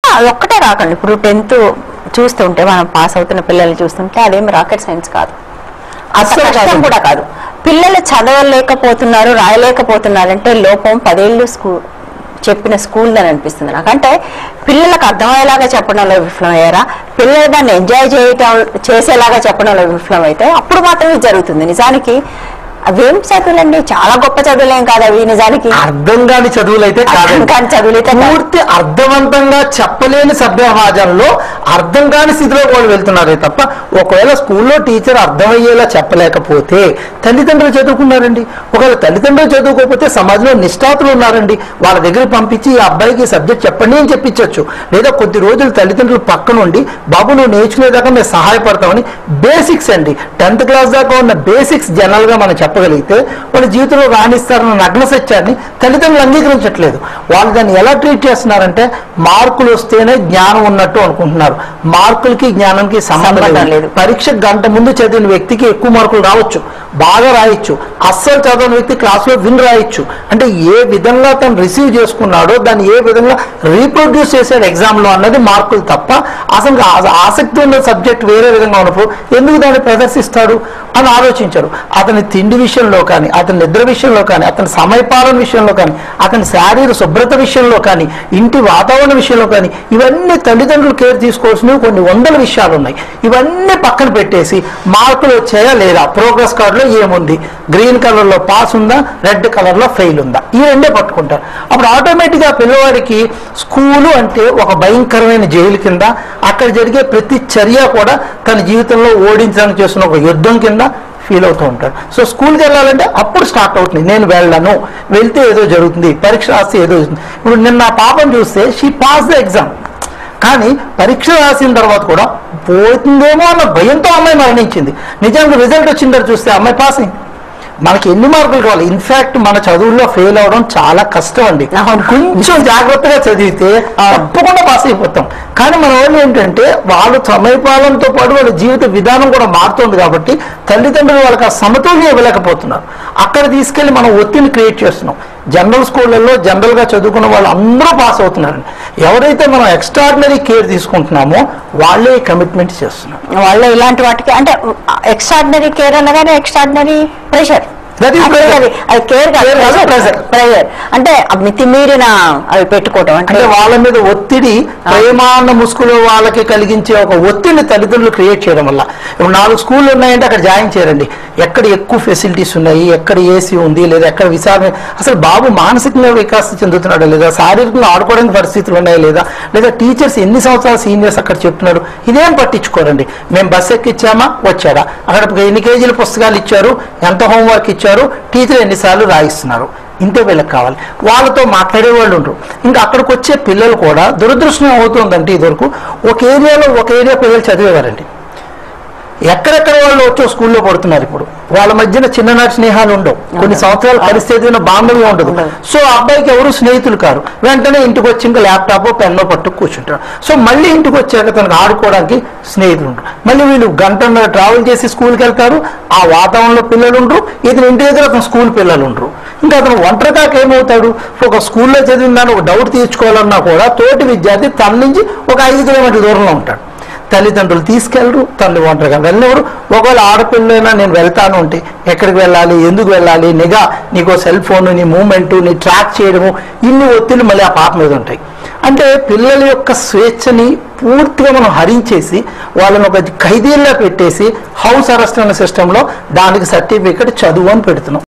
అది ఒక్కటే రాకండి ఇప్పుడు టెన్త్ చూస్తుంటే మనం పాస్ అవుతున్న పిల్లల్ని చూస్తుంటే అదేం రాకెట్ సైన్స్ కాదు అంత అస్సలు కష్టం కాదండి. కూడా కాదు పిల్లలు చదవలేకపోతున్నారు రాయలేకపోతున్నారు అంటే లోపం పదేళ్ళు స్కూల్ చెప్పిన స్కూల్ అని అనిపిస్తుంది నాకు అంటే పిల్లలకు అర్థమయ్యేలాగా చెప్పడంలో విఫలమయ్యారా పిల్లలు దాన్ని ఎంజాయ్ చేయటం చేసేలాగా చెప్పడంలో విఫలం అయితే అప్పుడు మాత్రమే జరుగుతుంది నిజానికి అవేం చదువులండి చాలా గొప్ప చదువులేం కాదు అవి నిజానికి అర్థం కాని చదువులు అయితే అర్థం కాదండి కాని చదువులైతే కాదు. పూర్తి అర్థవంతంగా చెప్పలేని సభ్యసమాజంలో అర్థం కాని స్థితిలో వాళ్ళు వెళ్తున్నారే తప్ప ఒకవేళ స్కూల్లో టీచర్ అర్థమయ్యేలా చెప్పలేకపోతే తల్లిదండ్రులు చదువుకున్నారండి ఒకవేళ తల్లిదండ్రులు చదువుకోకపోతే సమాజంలో నిష్ఠాతులు ఉన్నారండి వాళ్ళ దగ్గర పంపించి ఈ అబ్బాయికి ఈ సబ్జెక్ట్ చెప్పండి అని చెప్పించవచ్చు లేదా కొద్ది రోజులు తల్లిదండ్రులు పక్క నుండి బాబు నువ్వు నేర్చుకునేదాకా మేము సహాయపడతామని బేసిక్స్ అండి టెన్త్ క్లాస్ దాకా ఉన్న బేసిక్స్ జనరల్ గా మనం చెప్పగలిగితే వాళ్ళ జీవితంలో రాణిస్తారన్న నగ్న సత్యాన్ని తల్లిదండ్రులు అంగీకరించట్లేదు వాళ్ళు దాన్ని ఎలా ట్రీట్ చేస్తున్నారంటే మార్కులు వస్తేనే జ్ఞానం ఉన్నట్టు అనుకుంటున్నారు మార్కులకి జ్ఞానానికి సంబంధం సంబంధం లేదు లేదు. పరీక్ష గంట ముందు చదివిన వ్యక్తికి ఎక్కువ మార్కులు రావచ్చు బాగా రాయొచ్చు అస్సలు చదవని వ్యక్తి క్లాస్లో విన్ రాయొచ్చు అంటే ఏ విధంగా తను రిసీవ్ చేసుకున్నాడో దాన్ని ఏ విధంగా రీప్రొడ్యూస్ చేశాడు ఎగ్జామ్లో అన్నది మార్కులు తప్ప అసలు ఆ- ఆసక్తి ఉన్న సబ్జెక్ట్ వేరే విధంగా ఉన్నప్పుడు ఎందుకు దాన్ని ప్రదర్శిస్తాడు అని ఆలోచించారు అతని తిండి విషయంలో కానీ అతని నిద్ర విషయంలో కానీ అతని సమయపాలన విషయంలో కానీ అతని శారీర శుభ్రత విషయంలో కానీ ఇంటి వాతావరణ విషయంలో కానీ ఇవన్నీ తల్లిదండ్రులు కేర్ తీసుకోవాల్సినవి కొన్ని వందల విషయాలు ఉన్నాయి ఇవన్నీ పక్కన పెట్టేసి మార్కులు వచ్చాయా లేదా ప్రోగ్రెస్ కార్డులో ఏముంది గ్రీన్ కలర్లో పాస్ ఉందా రెడ్ కలర్లో ఫెయిల్ ఉందా ఈ రెండే పట్టుకుంటారు అప్పుడు ఆటోమేటిక్గా పిల్లవాడికి స్కూలు అంటే ఒక భయంకరమైన జైలు కింద అక్కడ జరిగే ప్రతి చర్య కూడా తన జీవితంలో ఓడించడానికి చేస్తున్న ఒక యుద్ధం కింద ఫీల్ అవుతూ ఉంటాడు సో స్కూల్కి వెళ్ళాలంటే అప్పుడు స్టార్ట్ అవుతుంది నేను వెళ్ళను వెళ్తే ఏదో జరుగుతుంది పరీక్ష రాస్తే ఏదో జరుగుతుంది ఇప్పుడు నిన్న ఆ పాపను చూస్తే షీ పాస్ ద ఎగ్జామ్ కానీ పరీక్ష రాసిన తర్వాత కూడా పోతుందేమో అన్న భయంతో అమ్మాయి మరణించింది నిజానికి రిజల్ట్ వచ్చిన తర్వాత చూస్తే అమ్మాయి పాస్ అయింది మనకి ఎన్ని మార్కులు కావాలి ఇన్ఫాక్ట్ మన చదువుల్లో ఫెయిల్ అవడం చాలా కష్టం అండి అవును. కొంచెం జాగ్రత్తగా చదివితే తప్పకుండా పాస్ అయిపోతాం కానీ మన వాళ్ళు ఏంటంటే వాళ్ళు సమయపాలనతో పాటు వాళ్ళ జీవిత విధానం కూడా మారుతుంది కాబట్టి తల్లిదండ్రులు వాళ్ళకి ఆ సమతుల్యం ఇవ్వలేకపోతున్నారు అక్కడ తీసుకెళ్లి మనం ఒత్తిడిని క్రియేట్ చేస్తున్నాం జనరల్ స్కూళ్ళల్లో జనరల్ గా చదువుకున్న వాళ్ళు అందరూ పాస్ అవుతున్నారండి ఎవరైతే మనం ఎక్స్ట్రాడినరీ కేర్ తీసుకుంటున్నామో వాళ్ళే కమిట్మెంట్ చేస్తున్నారు వాళ్ళు ఇలాంటి వాటికి అంటే ఎక్స్ట్రాడినరీ కేర్ అనగానే extraordinary pressure That is pressure. అది కేర్ కాదు Care కాదు, pressure. ప్రెషర్ అంటే ఆ మితిమీరిన అవి పెట్టుకోవటం అంటే అంటే వాళ్ళ మీద ఒత్తిడి ప్రేమాన్న ముసుగులో వాళ్ళకి కలిగించే ఒక ఒత్తిడిని తల్లిదండ్రులు క్రియేట్ చేయడం వల్ల ఇప్పుడు నాలుగు స్కూళ్ళు ఉన్నాయంటే అక్కడ జాయిన్ చేయరండి ఎక్కడ ఎక్కువ ఫెసిలిటీస్ ఉన్నాయి ఎక్కడ ఏసీ ఉంది లేదా ఎక్కడ విశాల అసలు బాబు మానసికంగా వికాసం చెందుతున్నాడు లేదా శారీరకంగా ఆడుకోవడానికి పరిస్థితులు ఉన్నాయి లేదా లేదా టీచర్స్ ఎన్ని సంవత్సరాలు సీనియర్స్ అక్కడ చెప్తున్నారు ఇదేం పట్టించుకోరండి మేము బస్ ఎక్కిచ్చామా వచ్చాడా అక్కడ ఎన్ని కేజీల పుస్తకాలు ఇచ్చారు ఎంత హోంవర్క్ ఇచ్చారు టీచర్ ఎన్నిసార్లు రాయిస్తున్నారు ఇంతే వీళ్ళకి కావాలి వాళ్ళతో మాట్లాడే వాళ్ళు ఉండరు ఇంకా అక్కడికి వచ్చే పిల్లలు కూడా దురదృష్టం అవుతుందంటే ఇదివరకు ఒక ఏరియాలో ఒక ఏరియా పిల్లలు చదివేవారండి ఎక్కడెక్కడ వాళ్ళు వచ్చో స్కూల్లో పడుతున్నారు ఇప్పుడు వాళ్ళ మధ్యన చిన్ననాటి స్నేహాలు ఉండవు కొన్ని సంవత్సరాలు కలిసి చదివిన బాంధవ్యం ఉండదు ఉండదు. సో ఆ అబ్బాయికి ఎవరు స్నేహితులు కారు వెంటనే ఇంటికి వచ్చి ఇంకా ల్యాప్టాప్ పెన్నో పట్టు కూర్చుంటారు సో మళ్ళీ ఇంటికి వచ్చాక తనకు ఆడుకోవడానికి స్నేహితులు ఉంటారు మళ్ళీ వీళ్ళు గంటన్నర ట్రావెల్ చేసి స్కూల్కి వెళ్తారు ఆ వాతావరణంలో పిల్లలు ఉండరు ఇతను ఇంటి దగ్గర అతను స్కూల్ పిల్లలు ఉండరు ఇంకా అతను ఒంటరికాక ఏమవుతాడు ఒక స్కూల్లో చదివిన దాన్ని ఒక డౌట్ తీర్చుకోవాలన్నా కూడా తోటి విద్యార్థి తన నుంచి ఒక ఐదు కిలోమీటర్ల దూరంలో ఉంటాడు తల్లిదండ్రులు తీసుకెళ్ళరు తల్లి ఒంటరిగా వెళ్ళినప్పుడు ఒకవేళ ఆడపిల్లైనా నేను వెళ్తాను అంటే ఎక్కడికి వెళ్ళాలి ఎందుకు వెళ్ళాలి నిఘా నీకో సెల్ ఫోన్ నీ మూమెంట్ నీ ట్రాక్ చేయడము ఇన్ని ఒత్తిళ్ళు మళ్ళీ ఆ పాప మీద ఉంటాయి అంటే పిల్లల యొక్క స్వేచ్ఛని పూర్తిగా మనం హరించేసి వాళ్ళని ఒక ఖైదీల్లో పెట్టేసి హౌస్ అరెస్ట్ అనే సిస్టంలో దానికి సర్టిఫికెట్ చదువు అని పెడుతున్నాం